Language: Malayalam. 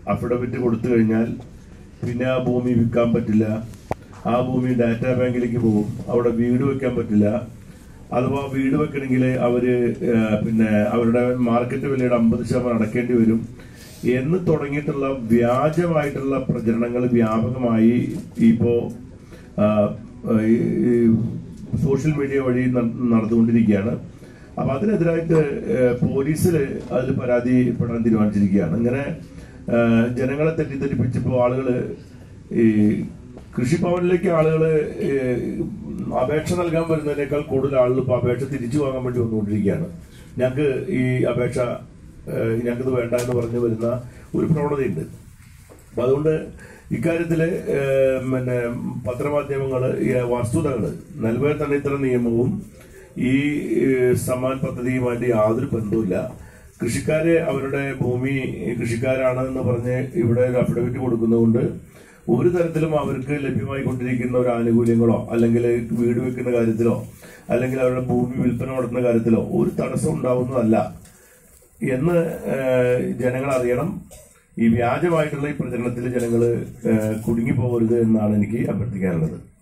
അഫിഡവിറ്റ് കൊടുത്തു കഴിഞ്ഞാൽ പിന്നെ ആ ഭൂമി വിൽക്കാൻ പറ്റില്ല ആ ഭൂമി ഡാറ്റാ ബാങ്കിലേക്ക് പോകും അവിടെ വീട് വെക്കാൻ പറ്റില്ല അഥവാ വീട് വെക്കണമെങ്കിൽ അവര് ആ, പിന്നെ അവരുടെ മാർക്കറ്റ് വിലയുടെ അമ്പത് ശതമാനം അടക്കേണ്ടി വരും എന്ന് തുടങ്ങിയിട്ടുള്ള വ്യാജമായിട്ടുള്ള പ്രചരണങ്ങൾ വ്യാപകമായി ഇപ്പോ ആ, ഈ ഈ സോഷ്യൽ മീഡിയ വഴി ന- നടന്നുകൊണ്ടിരിക്കുകയാണ് അപ്പൊ അതിനെതിരായിട്ട് പോലീസിൽ അതിൽ പരാതിപ്പെടാൻ തീരുമാനിച്ചിരിക്കുകയാണ് ഇങ്ങനെ ആ, ജനങ്ങളെ തെറ്റിദ്ധരിപ്പിച്ചപ്പോൾ ആളുകള് ഈ കൃഷിഭവനിലേക്ക് ആളുകൾ അപേക്ഷ നൽകാൻ വരുന്നതിനേക്കാൾ കൂടുതൽ ആളുകൾ ഇപ്പോൾ അപേക്ഷ തിരിച്ചു വാങ്ങാൻ വേണ്ടി വന്നുകൊണ്ടിരിക്കുകയാണ് ഞങ്ങൾക്ക് ഈ അപേക്ഷ ഏഹ്, ഞങ്ങൾക്കിത് വേണ്ട എന്ന് പറഞ്ഞു വരുന്ന ഒരു പ്രവണതയുണ്ട് അപ്പൊ അതുകൊണ്ട് ഇക്കാര്യത്തില് ഏഹ്, പിന്നെ പത്രമാധ്യമങ്ങള് ഈ വസ്തുതകള് നൽകുക തന്നെ ഇത്ര നിയമവും ഈ ഏഹ്, സമാൻ പദ്ധതിയുമായിട്ട് യാതൊരു ബന്ധവുമില്ല കൃഷിക്കാര് അവരുടെ ഭൂമി കൃഷിക്കാരാണ് എന്ന് പറഞ്ഞ് ഇവിടെ ഒരു അഫിഡവിറ്റ് കൊടുക്കുന്നതുകൊണ്ട് ഒരു തരത്തിലും അവർക്ക് ലഭ്യമായിക്കൊണ്ടിരിക്കുന്ന ഒരു ആനുകൂല്യങ്ങളോ അല്ലെങ്കിൽ വീട് വെക്കുന്ന കാര്യത്തിലോ അല്ലെങ്കിൽ അവരുടെ ഭൂമി വിൽപ്പന നടത്തുന്ന കാര്യത്തിലോ ഒരു തടസ്സം ഉണ്ടാവുന്നതല്ല എന്ന് ഏഹ്, ജനങ്ങൾ അറിയണം ഈ വ്യാജമായിട്ടുള്ള ഈ പ്രചരണത്തിൽ ജനങ്ങൾ കുടുങ്ങി പോകരുത് എന്നാണ് എനിക്ക് അഭ്യർത്ഥിക്കാനുള്ളത്